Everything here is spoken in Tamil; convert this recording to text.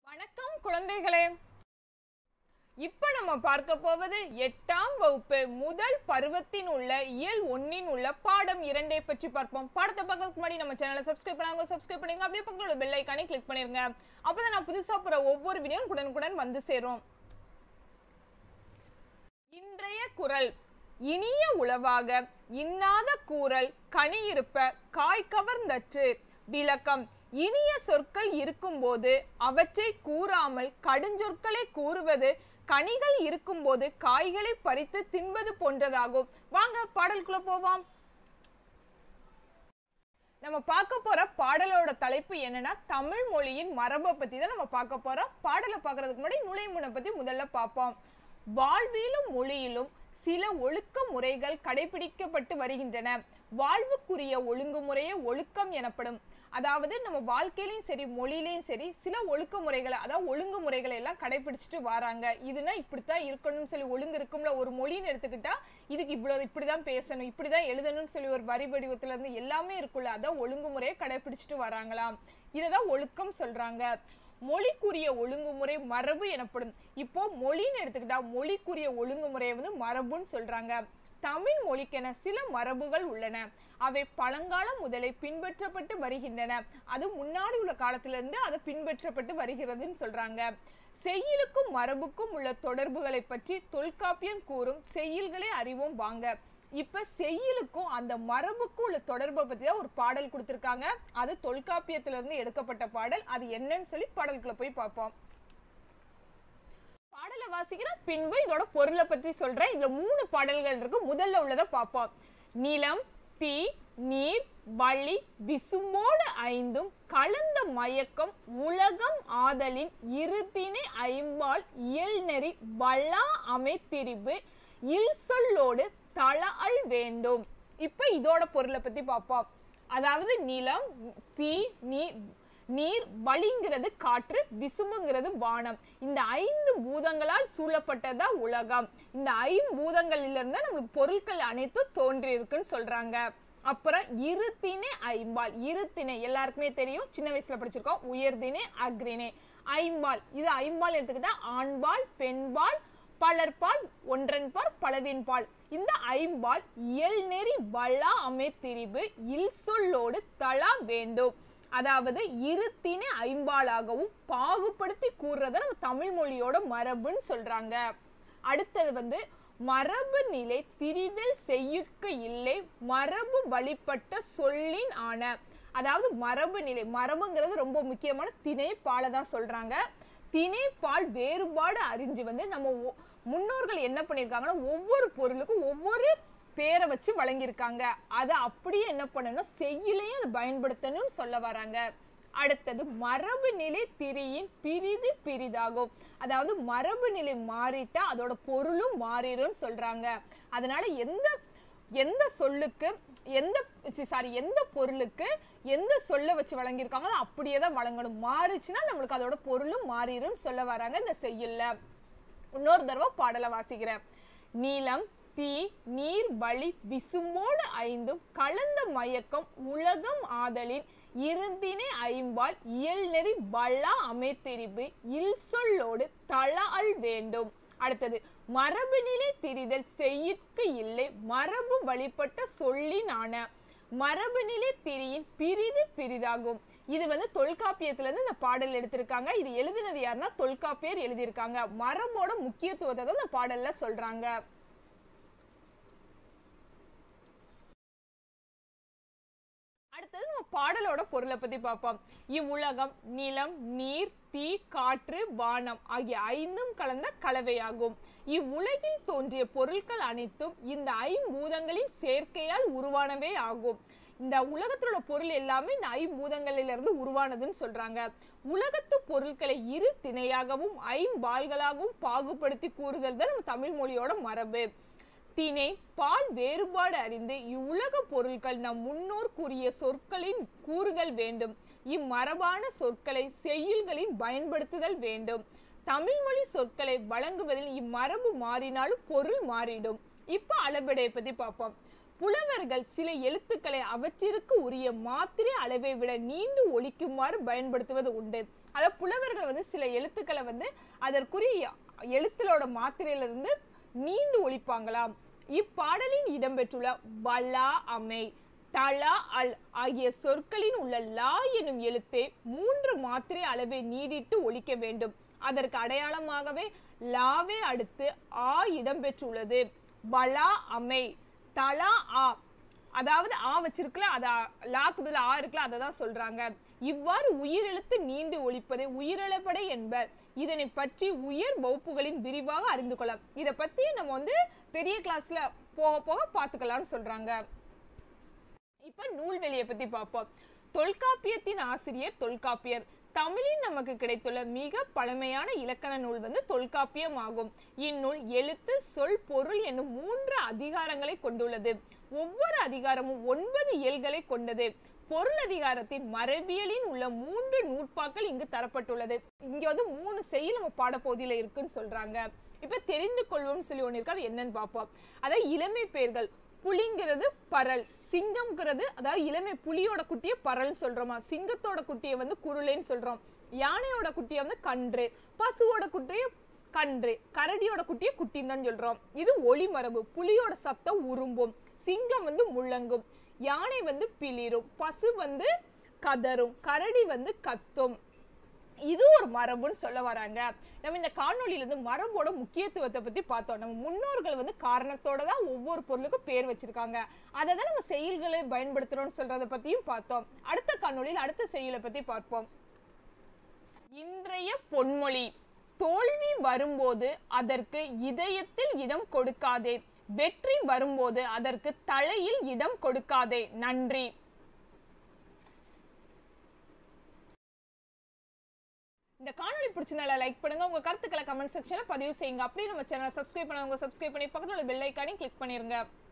வணக்கம் குழந்தைகளே இப்ப நம்ம பார்க்க போவது எட்டாம் வகுப்பு முதல் பருவத்தின் உள்ள இயல் ஒன்னின் உள்ள பாடம் இரண்டை பற்றி பார்ப்போம் பாடத்தை பார்க்கறதுக்கு முன்னாடி நம்ம சேனலை சப்ஸ்கிரைப் பண்ணாங்க சப்ஸ்கிரைப் பண்ணுங்க அப்படியே பக்கத்துல உள்ள பெல் ஐக்கானை கிளிக் பண்ணிருங்க அப்பதான் நான் புதுசா போற ஒவ்வொரு வீடியோ உடனுக்குடன் வந்து சேரும் இன்றைய குரல் இனிய உளவாக இன்னாத கூறல் கனி இருப்ப காய் கவர்ந்தற்று விளக்கம் இனிய சொற்கள் இருக்கும்போது அவற்றை கூறாமல் கடுஞ்சொற்களை கூறுவது கனிகள் இருக்கும்போது காய்களை பறித்து தின்பது போன்றதாகும் வாங்க பாடலுக்குள்ள போவோம் நம்ம பார்க்க போற பாடலோட தலைப்பு என்னன்னா தமிழ் மொழியின் மரபை பத்தி தான் நம்ம பார்க்க போறோம் பாடலை பார்க்கறதுக்கு முன்னாடி நுழைமுனை பத்தி முதல்ல பார்ப்போம் வாழ்விலும் மொழியிலும் சில ஒழுக்க முறைகள் கடைபிடிக்கப்பட்டு வருகின்றன வாழ்வுக்குரிய ஒழுங்குமுறையே ஒழுக்கம் எனப்படும் அதாவது நம்ம வாழ்க்கையிலையும் சரி மொழியிலையும் சரி சில ஒழுக்க முறைகளை அதாவது ஒழுங்குமுறைகளை எல்லாம் கடைபிடிச்சிட்டு வராங்க இதுனா இப்படித்தான் இருக்கணும்னு சொல்லி ஒழுங்கு இருக்கும்ல ஒரு மொழின்னு எடுத்துக்கிட்டா இதுக்கு இவ்வளவு இப்படிதான் பேசணும் இப்படிதான் எழுதணும்னு சொல்லி ஒரு வரி வடிவத்துல இருந்து எல்லாமே இருக்குல்ல அதான் ஒழுங்குமுறையை கடைபிடிச்சிட்டு வராங்களாம் இததான் ஒழுக்கம் சொல்றாங்க மொழிக்குரிய ஒழுங்குமுறை மரபு எனப்படும் இப்போ மொழின்னு எடுத்துக்கிட்டா மொழிக்குரிய ஒழுங்குமுறையை வந்து மரபுன்னு சொல்றாங்க தமிழ் மொழிக்கென சில மரபுகள் உள்ளன அவை பழங்காலம் முதலே பின்பற்றப்பட்டு வருகின்றன அது முன்னாடி உள்ள காலத்துல இருந்து அது பின்பற்றப்பட்டு வருகிறதுன்னு சொல்றாங்க செய்யுளுக்கும் மரபுக்கும் உள்ள தொடர்புகளை பற்றி தொல்காப்பியம் கூறும் செய்யுள்களை அறிவோம் வாங்க இப்ப செய்யுளுக்கும் அந்த மரபுக்கும் உள்ள தொடர்பை பத்தி தான் ஒரு பாடல் கொடுத்திருக்காங்க அது தொல்காப்பியத்துல இருந்து எடுக்கப்பட்ட பாடல் அது என்னன்னு சொல்லி பாடலுக்குள்ள போய் பார்ப்போம் பாடலை வாசிக்கிறேன் பின்பு இதோட பொருளை பற்றி சொல்றேன் இதுல மூணு பாடல்கள் இருக்கு முதல்ல உள்ளதை பார்ப்போம் நிலம் தீ நீர் வழி விசும்போடு ஐந்தும் கலந்த மயக்கம் உலகம் ஆதலின் இருதினை ஐம்பால் இயல்நெறி வல்லா அமைத்திரிவு இல் சொல்லோடு தளஅல் வேண்டும் இப்ப இதோட பொருளை பத்தி பார்ப்போம் அதாவது நிலம் தீ நீர் நீர் வழிங்கிறது காற்று விசும்புங்கிறது வானம் இந்த ஐந்து பூதங்களால் சூழப்பட்டதா உலகம் இந்த ஐம்பூதங்களிலிருந்து நம்மளுக்கு பொருட்கள் அனைத்தும் தோன்றி இருக்குன்னு சொல்றாங்க அப்புறம் இருத்தினை ஐம்பால் இருத்தினை எல்லாருக்குமே தெரியும் சின்ன வயசுல படிச்சிருக்கோம் உயர்தினை அக்ரிணை ஐம்பால் இது ஐம்பால் எடுத்துக்கிட்டா ஆண்பால் பெண்பால் பலர்பால் ஒன்றன்பால் பலவின்பால் இந்த ஐம்பால் இயல்நெறி வளா அமைத்திரிவு இல் சொல்லோடு தளா வேண்டும் அதாவது இருத்தினை ஐம்பாலாகவும் பாகுபடுத்தி கூறுறத நம்ம தமிழ் மொழியோட மரபுன்னு சொல்றாங்க அடுத்தது வந்து மரபு நிலை திரிதல் செய்யுட்க இல்லை மரபு வழிபட்ட சொல்லின் ஆன அதாவது மரபு நிலை மரபுங்கிறது ரொம்ப முக்கியமான திணை பாலை தான் சொல்றாங்க திணை பால் வேறுபாடு அறிஞ்சு வந்து நம்ம ஒ- முன்னோர்கள் என்ன பண்ணியிருக்காங்கன்னா ஒவ்வொரு பொருளுக்கும் ஒவ்வொரு பேரை வச்சு வழங்கியிருக்காங்க அதை அப்படியே என்ன பண்ணணும் செய்யலையும் அதை பயன்படுத்தணும்னு சொல்ல வராங்க அடுத்தது மரபு நிலை திரியின் பிரிது பிரிதாகும் அதாவது மரபு நிலை மாறிட்டா அதோட பொருளும் மாறிடும் சொல்றாங்க அதனால எந்த எந்த சொல்லுக்கு எந்த சாரி எந்த பொருளுக்கு எந்த சொல்ல வச்சு வழங்கியிருக்காங்களோ அப்படியே தான் வழங்கணும் மாறுச்சுன்னா நம்மளுக்கு அதோட பொருளும் மாறிடும் சொல்ல வராங்க இந்த செய்யுள்ல இன்னொரு தடவை பாடலை வாசிக்கிறேன் நீலம் தீ நீர் வழி விசும்போடு ஐந்தும் கலந்த மயக்கம் உலகம் ஆதலின் இருந்தினை ஐம்பால் இயல்நெறி வல்லா அமைத்திரிவு இல் சொல்லோடு தளஅல் வேண்டும் அடுத்தது மரபு நிலை திரிதல் செய்யிற்கு இல்லை மரபு வழிபட்ட சொல்லினான மரபு நிலை திரியின் பிரிது பிரிதாகும் இது வந்து தொல்காப்பியத்துல இருந்து இந்த பாடல் எடுத்திருக்காங்க இது எழுதினது யாருன்னா தொல்காப்பியர் எழுதியிருக்காங்க மரபோட முக்கியத்துவத்தை தான் இந்த பாடல்ல சொல்றாங்க அடுத்தது நம்ம பாடலோட பொருளை பத்தி பார்ப்போம் இவ்வுலகம் நிலம் நீர் தீ காற்று வானம் ஆகிய ஐந்தும் கலந்த கலவையாகும் இவ்வுலகில் தோன்றிய பொருட்கள் அனைத்தும் இந்த ஐம்பூதங்களின் சேர்க்கையால் உருவானவே ஆகும் இந்த உலகத்தோட பொருள் எல்லாமே இந்த ஐம்பூதங்களிலிருந்து உருவானதுன்னு சொல்றாங்க உலகத்து பொருட்களை இரு திணையாகவும் ஐம்பால்களாகவும் பாகுபடுத்தி கூறுதல் தான் நம்ம தமிழ் மொழியோட மரபு திணை பால் வேறுபாடு அறிந்து இவ்வுலக பொருட்கள் நம் முன்னோர் கூறிய சொற்களின் கூறுகள் வேண்டும் இம்மரபான சொற்களை செய்யுள்களில் பயன்படுத்துதல் வேண்டும் தமிழ் மொழி சொற்களை வழங்குவதில் இம்மரபு மாறினாலும் பொருள் மாறிடும் இப்ப அளபெடையை பத்தி பார்ப்போம் புலவர்கள் சில எழுத்துக்களை அவற்றிற்கு உரிய மாத்திரை அளவை விட நீண்டு ஒலிக்குமாறு பயன்படுத்துவது உண்டு அதாவது புலவர்கள் வந்து சில எழுத்துக்களை வந்து அதற்குரிய எழுத்துலோட மாத்திரையிலிருந்து நீண்டு ஒலிப்பாங்களாம் இப்பாடலில் இடம்பெற்றுள்ள பலா அமை தலா அல் ஆகிய சொற்களின் உள்ள லா எனும் எழுத்தே மூன்று மாத்திரை அளவை நீடிட்டு ஒலிக்க வேண்டும் அதற்கு அடையாளமாகவே லாவே அடுத்து ஆ இடம்பெற்றுள்ளது பலா அமை தலா ஆ அதாவது ஆ வச்சிருக்கல அத லாக்கு பதில் ஆ இருக்குல்ல அதை தான் சொல்றாங்க இவ்வாறு உயிரெழுத்து நீண்டு ஒழிப்பதை உயிரிழப்படை என்பர் இதனை பற்றி உயர் வகுப்புகளின் விரிவாக அறிந்து கொள்ளலாம் இதை பத்தி நம்ம வந்து பெரிய கிளாஸ்ல போக போக பார்த்துக்கலாம்னு சொல்றாங்க இப்ப நூல்வெளியை பத்தி பார்ப்போம் தொல்காப்பியத்தின் ஆசிரியர் தொல்காப்பியர் தமிழில் நமக்கு கிடைத்துள்ள மிக பழமையான இலக்கண நூல் வந்து தொல்காப்பியம் ஆகும் இந்நூல் எழுத்து சொல் பொருள் என்னும் மூன்று அதிகாரங்களை கொண்டுள்ளது ஒவ்வொரு அதிகாரமும் ஒன்பது இயல்களை கொண்டது பொருள் அதிகாரத்தின் மரபியலின் உள்ள மூன்று நூற்பாக்கள் இங்கு தரப்பட்டுள்ளது இங்க வந்து மூணு செய்தி நம்ம பாடப்பகுதியில இருக்குன்னு சொல்றாங்க இப்ப தெரிந்து கொள்வோம் சொல்லி ஒண்ணு இருக்கு அது என்னன்னு பார்ப்போம் அதாவது இளமை பெயர்கள் புலிங்கிறது பரல் சிங்கம்ங்கிறது அதாவது இளமை புலியோட குட்டியை பரல்னு சொல்றோமா சிங்கத்தோட குட்டியை வந்து குருளைன்னு சொல்றோம் யானையோட குட்டியை வந்து கன்று பசுவோட குட்டியை கன்று கரடியோட குட்டியை குட்டின்னு தான் சொல்றோம் இது ஒளி மரபு புலியோட சத்தம் உரும்பும் சிங்கம் வந்து முழங்கும் யானை வந்து பிளிரும் பசு வந்து கதரும் கரடி வந்து கத்தும் இது ஒரு மரபுன்னு சொல்ல வராங்க நம்ம இந்த காணொளியில இருந்து மரபோட முக்கியத்துவத்தை பத்தி பார்த்தோம் நம்ம முன்னோர்கள் வந்து காரணத்தோட தான் ஒவ்வொரு பொருளுக்கும் பேர் வச்சிருக்காங்க அதை தான் நம்ம செயல்களை பயன்படுத்துறோம்னு சொல்றத பத்தியும் பார்த்தோம் அடுத்த காணொளியில் அடுத்த செயலை பத்தி பார்ப்போம் இன்றைய பொன்மொழி தோல்வி வரும்போது அதற்கு இதயத்தில் இடம் கொடுக்காதே வெற்றி வரும்போது அதற்கு தலையில் இடம் கொடுக்காதே நன்றி இந்த காணொளி பிடிச்சிருந்தால லைக் பண்ணுங்க உங்க கருத்துக்களை கமெண்ட் செக்ஷன்ல பதிவு செய்யுங்க அப்படியே நம்ம சேனலை சப்ஸ்கிரைப் பண்ணவங்க சப்ஸ்கிரைப் பண்ணி பக்கத்துல உள்ள பெல் ஐக்கானையும் கிளிக் பண்ணிருங்க